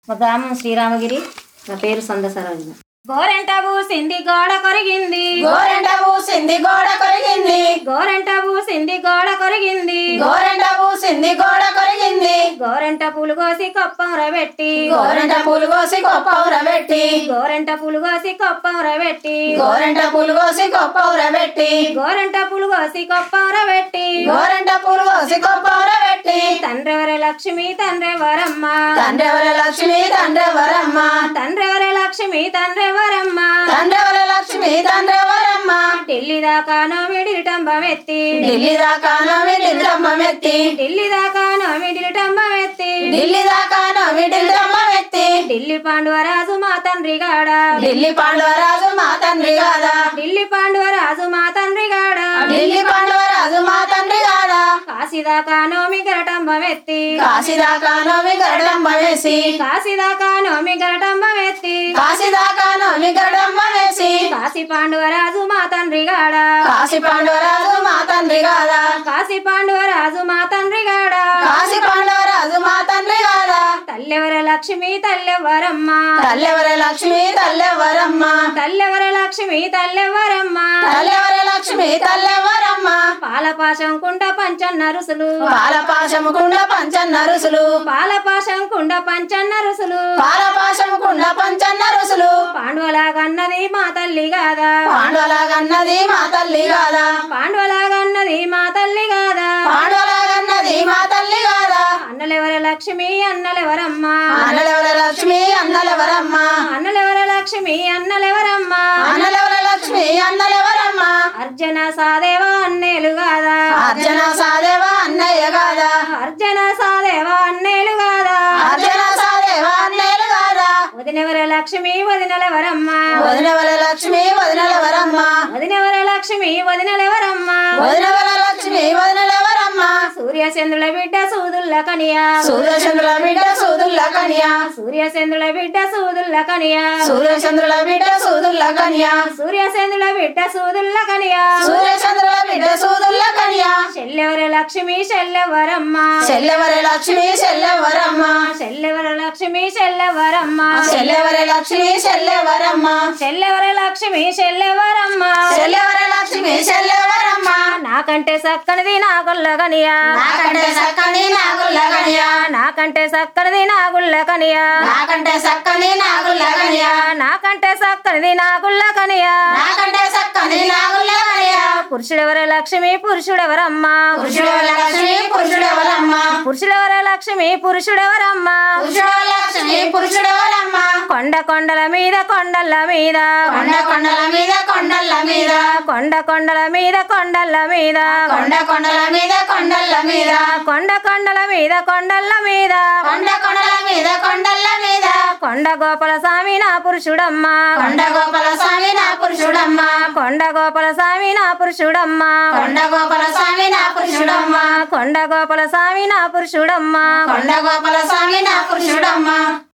మా గ్రామం శ్రీరామగిరి నా పేరు సంద సరోజిన గోరెంట పూసింది గోడ కొరిగింది గోరెంట పూసింది గోడ కొరిగింది గోరెంట పూసింది గోడ కొరిగింది గోరెంట పూసింది గోడ కొరిగింది గోరెంట పూలు కోసి కొప్పంర పెట్టి గోరెంట పూలు కోసి కొప్ప పెట్టి గోరెంట పూలు కోసి కొప్పంర పెట్టి గోరెంట పూలు కోసి కొప్ప పెట్టి గోరెంట పూలు కోసి కొప్పంర పెట్టి గోరెంట పూలు కోసి కొప్ప పెట్టి తండ్రెవర లక్ష్మి తండ్రెవరమ్మ తండ్రెవర లక్ష్మి తండ్రెవరమ్మ తండ్రెవర లక్ష్మి తండ్రెవరమ్మ తండ్రెవర లక్ష్మి తండ్రెవరమ్మ ఢిల్లీ దాకా నోమిడిటంబం ఎత్తి ఢిల్లీ దాకా నోమి ఢిల్లమ్మ ఎత్తి ఢిల్లీ దాకా నోమిడిటంబం ఎత్తి ఢిల్లీ దాకా నోమి ఢిల్లమ్మ ఎత్తి ఢిల్లీ పాండువరాజు మా తండ్రి గాడ ఢిల్లీ పాండవరాజు మా తండ్రి కాదా ఢిల్లీ పాండువరాజు మా తండ్రి గాడ ఢిల్లీ పాండవరాజు మా తండ్రి కాదా కాశీ దాకా నోమి గరటంబం ఎత్తి కాశీ దాకా నోమి గరడమ్మ వేసి కాశీ దాకా నోమి గరటంబం ఎత్తి కాశీ దాకా నోమి గరడమ్మ వేసి కాశీ పాండువరాజు మా తండ్రి గాడ కాశీ పాండవరాజు మా తండ్రి కాదా కాశీ పాండువరాజు మా తండ్రి గాడ కాశీ పాండవరాజు మా తండ్రి కాదా తల్లెవర లక్ష్మి తల్లెవరమ్మ తల్లెవర లక్ష్మి తల్లెవరమ్మ తల్లెవర లక్ష్మి తల్లెవరమ్మ తల్లెవర లక్ష్మి తల్లెవరమ్మ పాలపాశం కుండ పంచన్న రుసులు పాలపాశము కుండ పంచన్న రుసులు పాలపాశం కుండ పంచన్న రుసులు పాలపాశము కుండ పంచన్న రుసులు పాండవలాగన్నది మా తల్లి కాదా పాండవలాగన్నది మా తల్లి కాదా పాండవలాగన్నది మా తల్లి కాదా పాండవలాగన్నది మా తల్లి కాదా అన్నలెవర లక్ష్మి అన్నలెవరమ్మ అన్నలెవర లక్ష్మి అన్నలెవరమ్మ అన్నలెవర లక్ష్మి అన్నలెవరమ్మ అన్నలెవర లక్ష్మి అన్నలెవరమ్మ అర్జున సాదేవ అన్నేలు కాదా అర్జున సాదేవ అన్నయ్య కాదా అర్జున సాదేవ అన్నేలు కాదా అర్జున సాదేవ అన్నయ్యలు కాదా వదినెవర లక్ష్మి వదినలెవరమ్మ వదినవల లక్ష్మి వదినలెవరమ్మ వదినెవర లక్ష్మి వదినలెవరమ్మ వదినవల లక్ష్మి వదినలెవరమ్మ సూర్యచంద్రుల బిడ్డ సూదుల్ల కనియా సూర్యచంద్రుల బిడ్డ సూదుల్ల కన్యా సూర్యచంద్రుల బిడ్డ సూదుల్ల కనియా సూర్యచంద్రుల బిడ్డ సూదుల్ల కన్యా సూర్యచంద్రుల బిడ్డ సూదుల్ల కనియా సూర్యచంద్రుల బిడ్డ సూదుల్ల కన్యా చెల్లెవర లక్ష్మి చెల్లెవరమ్మ చెల్లెవర లక్ష్మి చెల్లెవరమ్మ చెల్లెవర లక్ష్మి చెల్లెవరమ్మ చెల్లెవర లక్ష్మి చెల్లెవరమ్మ చెల్లెవర లక్ష్మి చెల్లెవరమ్మ చెల్లెవర లక్ష్మి చెల్లెవరమ్మ నాకంటే సక్కనిది నా గుల్ల కనియా నాకంటే సక్కని నాగుల్ల కన్యా నాకంటే సక్కనిది నా గుల్ల కనియా నాకంటే సక్కని నాగుల్ల కన్యా నాకంటే సక్కనిది నా గుల్ల కనియా నాకంటే సక్కని నాగుల్ల కన్యా పురుషుడెవర లక్ష్మి పురుషుడెవరమ్మ పురుషుడెవర లక్ష్మి పురుషుడెవరమ్మ పురుషుడెవర లక్ష్మి పురుషుడెవరమ్మ పురుషుడెవర లక్ష్మి పురుషుడెవరమ్మ కొండ కొండల మీద కొండల మీద కొండ కొండల మీద కొండల మీద కొండ కొండల మీద కొండల మీద కొండ కొండల మీద కొండల మీద కొండ కొండల మీద కొండల మీద కొండ కొండల మీద కొండల మీద కొండ గోపాల స్వామి నా పురుషుడమ్మ కొండ గోపాల స్వామి నా పురుషుడమ్మ కొండ గోపాల స్వామి నా పురుషుడమ్మ కొండ గోపాల స్వామి నా పురుషుడమ్మ కొండ గోపాల స్వామి నా పురుషుడమ్మ కొండ గోపాల స్వామి నా పురుషుడమ్మ